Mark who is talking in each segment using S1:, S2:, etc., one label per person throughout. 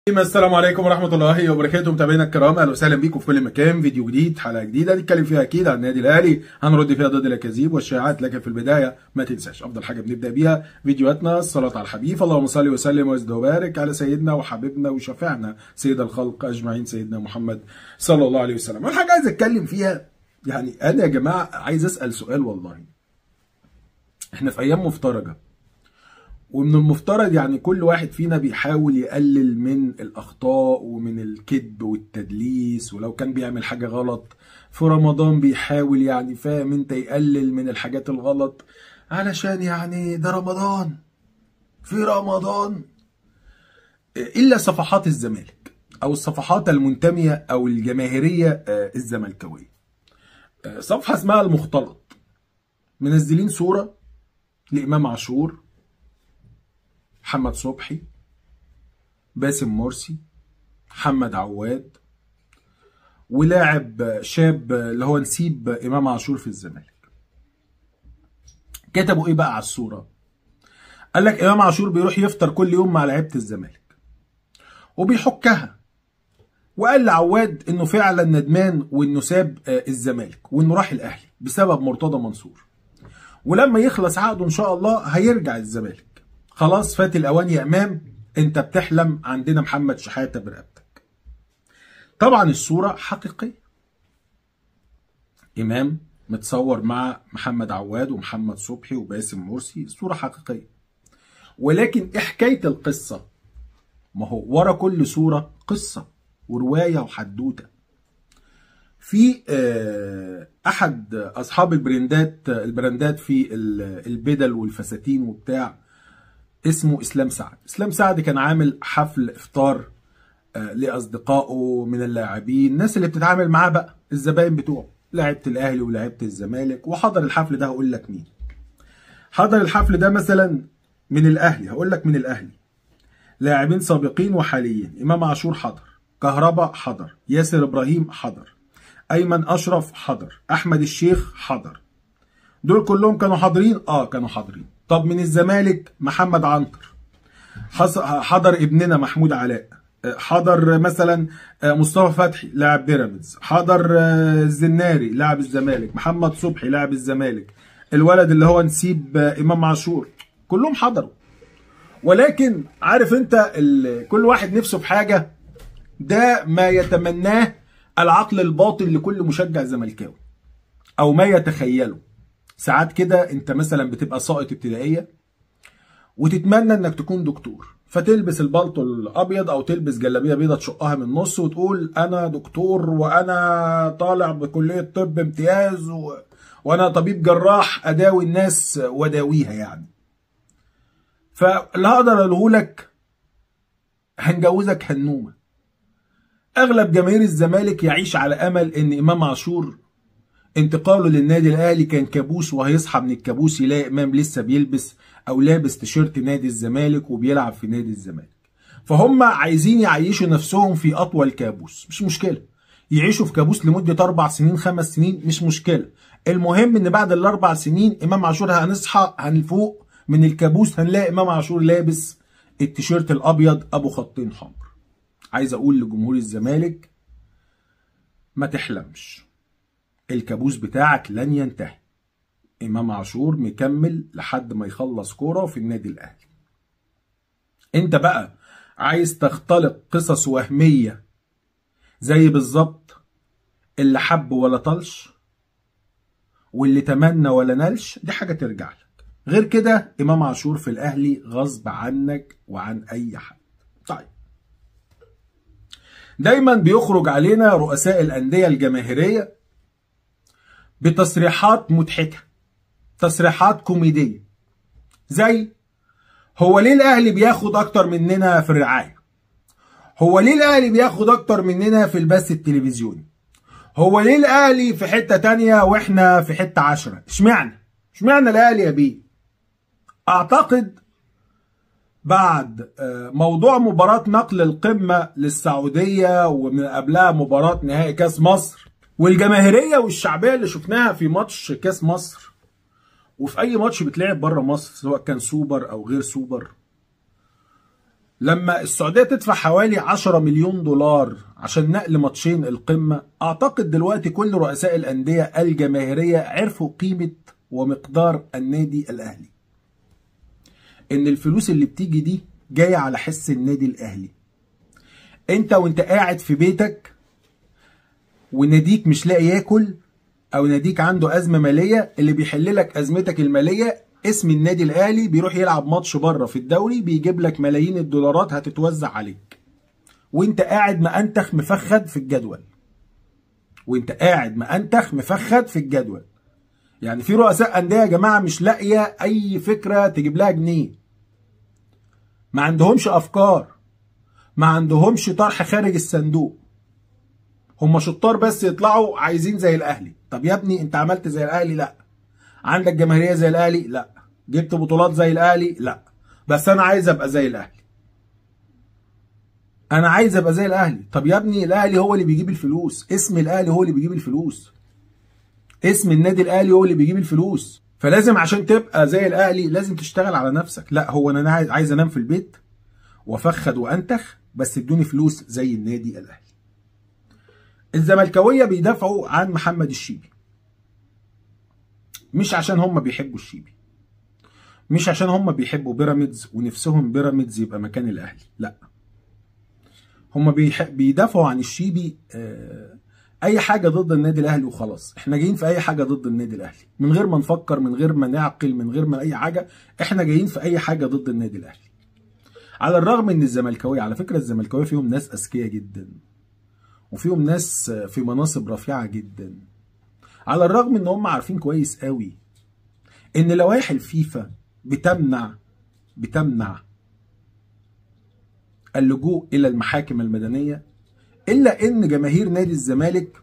S1: السلام عليكم ورحمة الله وبركاته متابعينا الكرام اهلا وسهلا بيكم في كل مكان فيديو جديد حلقة جديدة نتكلم فيها اكيد عن النادي الاهلي هنرد فيها ضد الاكاذيب والشائعات لكن في البداية ما تنساش افضل حاجة بنبدأ بيها فيديوهاتنا الصلاة على الحبيب اللهم صل وسلم وزد وبارك على سيدنا وحبيبنا وشفيعنا سيد الخلق اجمعين سيدنا محمد صلى الله عليه وسلم والحاجة عايز اتكلم فيها يعني انا يا جماعة عايز اسأل سؤال والله احنا في ايام مفترجة ومن المفترض يعني كل واحد فينا بيحاول يقلل من الأخطاء ومن الكذب والتدليس ولو كان بيعمل حاجة غلط في رمضان بيحاول يعني فاهم انت يقلل من الحاجات الغلط علشان يعني ده رمضان في رمضان إلا صفحات الزمالك أو الصفحات المنتمية أو الجماهيرية الزملكاوية صفحة اسمها المختلط منزلين صورة لإمام عاشور محمد صبحي باسم مرسي محمد عواد ولاعب شاب اللي هو نسيب امام عاشور في الزمالك كتبوا ايه بقى على الصوره قال لك امام عاشور بيروح يفطر كل يوم مع لعيبه الزمالك وبيحكها وقال لعواد انه فعلا ندمان وانه ساب الزمالك وانه راح الاهلي بسبب مرتضى منصور ولما يخلص عقده ان شاء الله هيرجع الزمالك خلاص فات الاوان يا امام انت بتحلم عندنا محمد شحاته برقبتك طبعا الصوره حقيقيه امام متصور مع محمد عواد ومحمد صبحي وباسم مرسي صوره حقيقيه ولكن ايه حكايه القصه ما هو ورا كل صوره قصه وروايه وحدوته في احد اصحاب البراندات البراندات في البدل والفساتين وبتاع اسمه اسلام سعد اسلام سعد كان عامل حفل افطار لاصدقائه من اللاعبين الناس اللي بتتعامل معاه بقى الزباين بتوعه لعيبه الاهلي ولعيبه الزمالك وحضر الحفل ده هقول لك مين حضر الحفل ده مثلا من الاهلي هقول لك من الاهلي لاعبين سابقين وحاليين امام عاشور حضر كهربا حضر ياسر ابراهيم حضر ايمن اشرف حضر احمد الشيخ حضر دول كلهم كانوا حاضرين اه كانوا حاضرين طب من الزمالك محمد عنتر حضر ابننا محمود علاء حضر مثلا مصطفى فتحي لاعب بيراميدز حضر الزناري لاعب الزمالك محمد صبحي لاعب الزمالك الولد اللي هو نسيب امام عاشور كلهم حضروا ولكن عارف انت كل واحد نفسه في حاجه ده ما يتمناه العقل الباطن لكل مشجع زملكاوي او ما يتخيله ساعات كده انت مثلا بتبقى ساقط ابتدائيه وتتمنى انك تكون دكتور فتلبس البلطو الابيض او تلبس جلابيه بيضه تشقها من النص وتقول انا دكتور وانا طالع بكليه طب امتياز و... وانا طبيب جراح اداوي الناس واداويها يعني فاللي هقدر اقوله لك هنجوزك هنومه اغلب جماهير الزمالك يعيش على امل ان امام عاشور انتقاله للنادي الاهلي كان كابوس وهيصحى من الكابوس يلاقي امام لسه بيلبس او لابس تيشيرت نادي الزمالك وبيلعب في نادي الزمالك فهم عايزين يعيشوا نفسهم في اطول كابوس مش مشكله يعيشوا في كابوس لمده اربع سنين خمس سنين مش مشكله المهم ان بعد الاربع سنين امام عاشور هنصحى هنفوق من الكابوس هنلاقي امام عاشور لابس التيشيرت الابيض ابو خطين حمر عايز اقول لجمهور الزمالك ما تحلمش الكابوس بتاعك لن ينتهي امام عاشور مكمل لحد ما يخلص كوره في النادي الاهلي انت بقى عايز تختلق قصص وهميه زي بالظبط اللي حب ولا طلش واللي تمنى ولا نلش دي حاجه ترجع لك غير كده امام عاشور في الاهلي غصب عنك وعن اي حد طيب دايما بيخرج علينا رؤساء الانديه الجماهيريه بتصريحات مضحكه تصريحات كوميديه زي هو ليه الاهلي بياخد اكتر مننا في الرعايه هو ليه الاهلي بياخد اكتر مننا في البث التلفزيوني هو ليه الاهلي في حته تانية واحنا في حته عشرة اشمعنى اشمعنى الاهلي يا بيه اعتقد بعد موضوع مباراة نقل القمة للسعودية ومن قبلها مباراة نهائي كاس مصر والجماهيرية والشعبية اللي شفناها في ماتش كاس مصر وفي اي ماتش بيتلعب بره مصر سواء كان سوبر او غير سوبر لما السعوديه تدفع حوالي 10 مليون دولار عشان نقل ماتشين القمه اعتقد دلوقتي كل رؤساء الانديه الجماهيريه عرفوا قيمه ومقدار النادي الاهلي ان الفلوس اللي بتيجي دي جايه على حس النادي الاهلي انت وانت قاعد في بيتك وناديك مش لاقي ياكل او ناديك عنده ازمه ماليه اللي بيحل لك ازمتك الماليه اسم النادي الاهلي بيروح يلعب ماتش بره في الدوري بيجيب لك ملايين الدولارات هتتوزع عليك وانت قاعد مأنتخ مفخد في الجدول وانت قاعد مأنتخ مفخد في الجدول يعني في رؤساء انديه يا جماعه مش لاقيه اي فكره تجيب لها جنيه ما عندهمش افكار ما عندهمش طرح خارج الصندوق هم شطار بس يطلعوا عايزين زي الاهلي طب يا ابني انت عملت زي الاهلي لا عندك جماهيريه زي الاهلي لا جبت بطولات زي الاهلي لا بس انا عايز ابقى زي الاهلي انا عايز ابقى زي الاهلي طب يا ابني الاهلي هو اللي بيجيب الفلوس اسم الاهلي هو اللي بيجيب الفلوس اسم النادي الاهلي هو اللي بيجيب الفلوس فلازم عشان تبقى زي الاهلي لازم تشتغل على نفسك لا هو انا عايز عايز انام في البيت وافخد وانتخ بس ادوني فلوس زي النادي الاهلي الزملكاويه بيدافعوا عن محمد الشيبي مش عشان هم بيحبوا الشيبي مش عشان هم بيحبوا بيراميدز ونفسهم بيراميدز يبقى مكان الاهلي لا هم بيدافعوا عن الشيبي آه اي حاجه ضد النادي الاهلي وخلاص احنا جايين في اي حاجه ضد النادي الاهلي من غير ما نفكر من غير ما نعقل من غير ما اي حاجه احنا جايين في اي حاجه ضد النادي الاهلي على الرغم ان الزملكاويه على فكره الزملكاويه فيهم ناس اذكياء جدا وفيهم ناس في مناصب رفيعه جدا على الرغم ان هم عارفين كويس قوي ان لوائح الفيفا بتمنع بتمنع اللجوء الى المحاكم المدنيه الا ان جماهير نادي الزمالك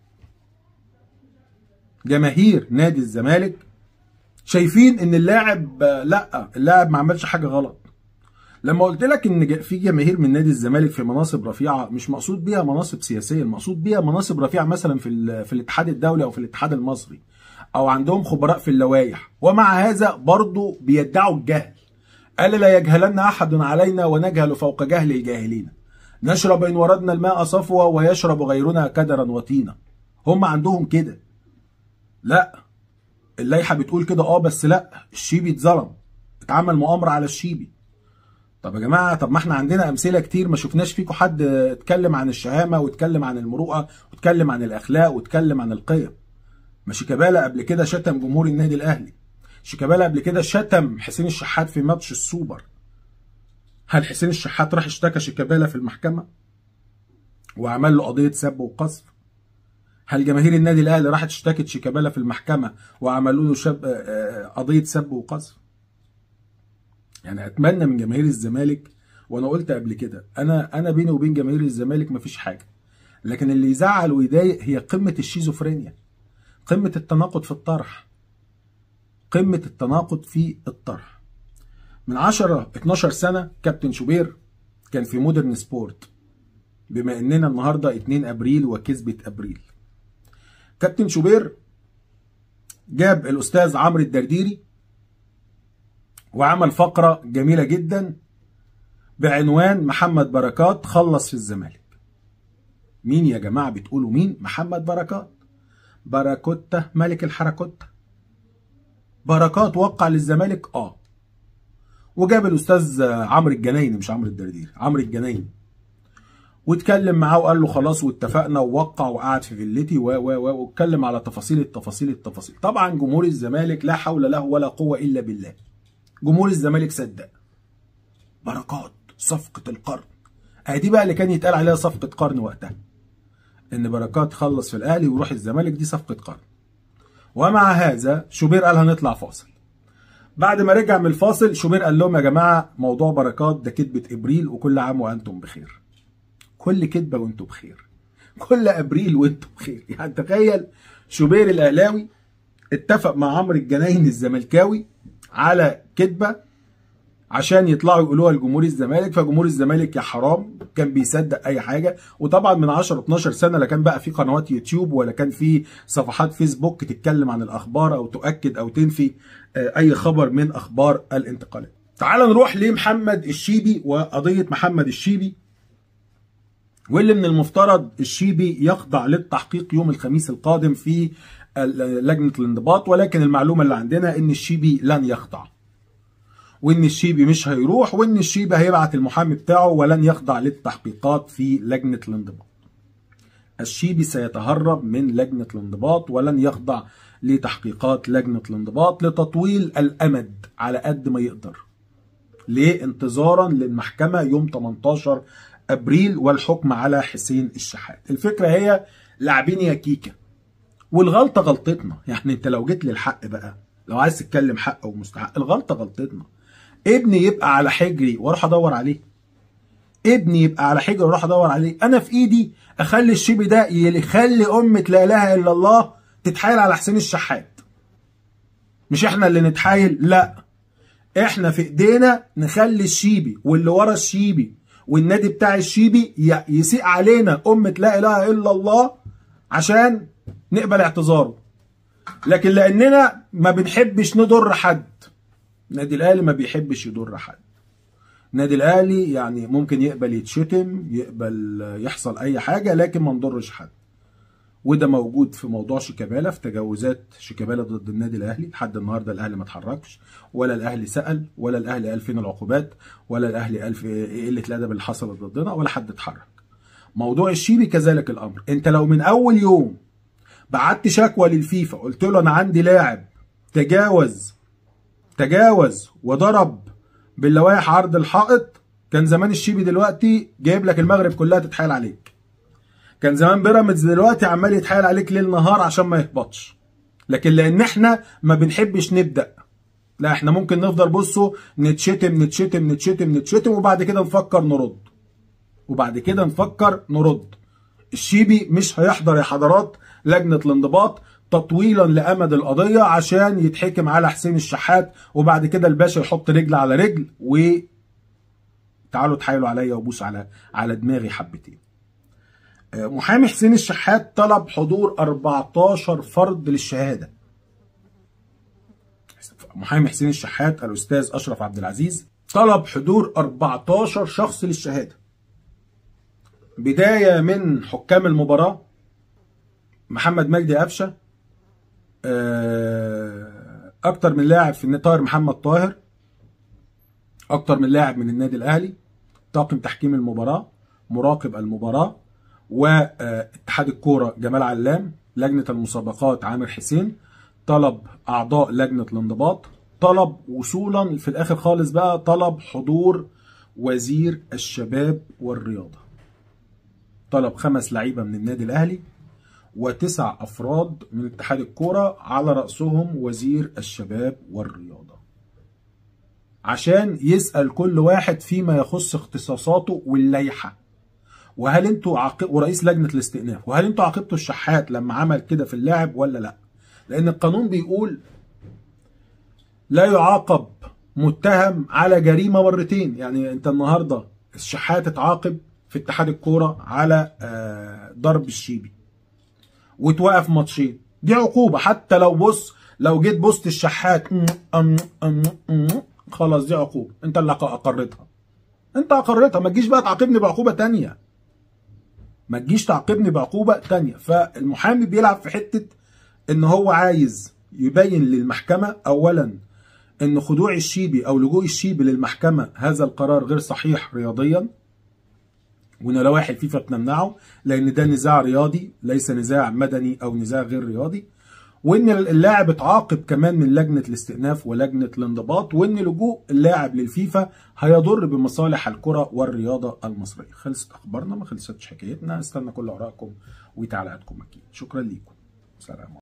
S1: جماهير نادي الزمالك شايفين ان اللاعب لا اللاعب ما عملش حاجه غلط لما قلت لك ان في جماهير من نادي الزمالك في مناصب رفيعه مش مقصود بيها مناصب سياسيه المقصود بيها مناصب رفيعه مثلا في في الاتحاد الدولي او في الاتحاد المصري او عندهم خبراء في اللوائح ومع هذا برضه بيدعوا الجهل قال لا يجهلن احد علينا ونجهل فوق جهل الجاهلين نشرب ان وردنا الماء صفوة ويشرب غيرنا كدرا وطينا هم عندهم كده لا اللائحه بتقول كده اه بس لا الشيبي اتظلم اتعمل مؤامره على الشيبي طب يا جماعه طب ما احنا عندنا امثله كتير ما شفناش فيكم حد اتكلم عن الشهامه واتكلم عن المروءه واتكلم عن الاخلاق واتكلم عن القيم ما شيكابالا قبل كده شتم جمهور النادي الاهلي شيكابالا قبل كده شتم حسين الشحات في ماتش السوبر هل حسين الشحات راح اشتكى شيكابالا في المحكمه وعمل له قضيه سب وقذف هل جماهير النادي الاهلي راحت اشتكت شيكابالا في المحكمه وعملوا له شب قضيه سب وقذف يعني اتمنى من جماهير الزمالك وانا قلت قبل كده انا انا بيني وبين جماهير الزمالك مفيش حاجه لكن اللي يزعل ويضايق هي قمه الشيزوفرينيا قمه التناقض في الطرح قمه التناقض في الطرح من 10 12 سنه كابتن شوبير كان في مودرن سبورت بما اننا النهارده 2 ابريل وكسبه ابريل كابتن شوبير جاب الاستاذ عمرو الدرديري وعمل فقره جميله جدا بعنوان محمد بركات خلص في الزمالك مين يا جماعه بتقولوا مين محمد بركات باراكوتا ملك الحركوتا بركات وقع للزمالك اه وجاب الاستاذ عمرو الجنايني مش عمرو الدردير عمرو الجنايني واتكلم معاه وقال له خلاص واتفقنا ووقع وقعد في فيلتي و و و واتكلم على تفاصيل التفاصيل التفاصيل طبعا جمهور الزمالك لا حول له ولا قوه الا بالله جمهور الزمالك صدق بركات صفقه القرن ادي بقى اللي كان يتقال عليها صفقه قرن وقتها ان بركات خلص في الاهلي ويروح الزمالك دي صفقه قرن ومع هذا شوبير قال هنطلع فاصل بعد ما رجع من الفاصل شوبير قال لهم يا جماعه موضوع بركات ده كذبه ابريل وكل عام وانتم بخير كل كذبه وانتم بخير كل ابريل وانتم بخير يعني تخيل شوبير الاهلاوي اتفق مع عمرو الجناين الزملكاوي على كذبه عشان يطلعوا يقولوها لجمهور الزمالك فجمهور الزمالك يا حرام كان بيصدق اي حاجه وطبعا من 10 12 سنه لا كان بقى في قنوات يوتيوب ولا كان في صفحات فيسبوك تتكلم عن الاخبار او تؤكد او تنفي اي خبر من اخبار الانتقالات تعال نروح لمحمد الشيبي وقضيه محمد الشيبي واللي من المفترض الشيبي يخضع للتحقيق يوم الخميس القادم في لجنه الانضباط ولكن المعلومه اللي عندنا ان الشيبي لن يخضع وان الشيبي مش هيروح وان الشيبي هيبعت المحامي بتاعه ولن يخضع للتحقيقات في لجنه الانضباط الشيبي سيتهرب من لجنه الانضباط ولن يخضع لتحقيقات لجنه الانضباط لتطويل الامد على قد ما يقدر ليه انتظارا للمحكمه يوم 18 ابريل والحكم على حسين الشحات الفكره هي لاعبين يا كيكه والغلطه غلطتنا يعني انت لو جيت للحق بقى لو عايز تتكلم حق ومستحق الغلطه غلطتنا ابني يبقى على حجري واروح ادور عليه ابني يبقى على حجري واروح ادور عليه انا في ايدي اخلي الشيبي ده يخلي امه لا اله الا الله تتحايل على حسين الشحات مش احنا اللي نتحايل لا احنا في ايدينا نخلي الشيبي واللي ورا الشيبي والنادي بتاع الشيبي يسيء علينا امه لا اله الا الله عشان نقبل اعتذاره لكن لاننا ما بنحبش نضر حد النادي الاهلي ما بيحبش يضر حد النادي الاهلي يعني ممكن يقبل يتشتم يقبل يحصل اي حاجه لكن ما نضرش حد وده موجود في موضوع شيكابالا في تجاوزات شيكابالا ضد النادي الاهلي لحد النهارده الاهلي ما اتحركش ولا الاهلي سال ولا الاهلي قال فين العقوبات ولا الاهلي قال في ايه قله الادب اللي حصلت ضدنا ولا حد اتحرك موضوع الشيبي كذلك الامر انت لو من اول يوم بعت شكوى للفيفا قلت له انا عندي لاعب تجاوز تجاوز وضرب باللوائح عرض الحائط كان زمان الشيبي دلوقتي جايب لك المغرب كلها تتحايل عليك كان زمان بيراميدز دلوقتي عمال يتحايل عليك ليل نهار عشان ما يهبطش لكن لان احنا ما بنحبش نبدا لا احنا ممكن نفضل بصوا نتشتم نتشتم نتشتم نتشتم وبعد كده نفكر نرد وبعد كده نفكر نرد الشيبي مش هيحضر يا حضرات لجنه الانضباط تطويلا لامد القضيه عشان يتحكم على حسين الشحات وبعد كده الباشا يحط رجل على رجل و تعالوا تحايلوا عليا وبوس على على دماغي حبتين. محامي حسين الشحات طلب حضور 14 فرد للشهاده. محامي حسين الشحات الاستاذ اشرف عبد العزيز طلب حضور 14 شخص للشهاده. بدايه من حكام المباراه محمد مجدي قفشه اكتر من لاعب في طاهر محمد طاهر اكتر من لاعب من النادي الاهلي طاقم تحكيم المباراه مراقب المباراه واتحاد الكوره جمال علام لجنه المسابقات عامر حسين طلب اعضاء لجنه الانضباط طلب وصولا في الاخر خالص بقى طلب حضور وزير الشباب والرياضه طلب خمس لعيبه من النادي الاهلي وتسع افراد من اتحاد الكوره على راسهم وزير الشباب والرياضه عشان يسال كل واحد فيما يخص اختصاصاته واللائحه وهل انتوا عاقب ورئيس لجنه الاستئناف وهل انتوا عاقبتوا الشحات لما عمل كده في اللاعب ولا لا لان القانون بيقول لا يعاقب متهم على جريمه مرتين يعني انت النهارده الشحات اتعاقب في اتحاد الكوره على ضرب الشيبي وتوقف ماتشين دي عقوبه حتى لو بص لو جيت بوست الشحات خلاص دي عقوبه انت اللي اقرتها انت اقرتها ما تجيش بقى تعاقبني بعقوبه تانية ما تجيش تعاقبني بعقوبه تانية فالمحامي بيلعب في حته ان هو عايز يبين للمحكمه اولا ان خضوع الشيبي او لجوء الشيبي للمحكمه هذا القرار غير صحيح رياضيا وان لوائح الفيفا بتمنعه لان ده نزاع رياضي ليس نزاع مدني او نزاع غير رياضي وان اللاعب اتعاقب كمان من لجنه الاستئناف ولجنه الانضباط وان لجوء اللاعب للفيفا هيضر بمصالح الكره والرياضه المصريه خلصت اخبارنا ما خلصتش حكايتنا استنى كل ارائكم وتعليقاتكم اكيد شكرا ليكم سلام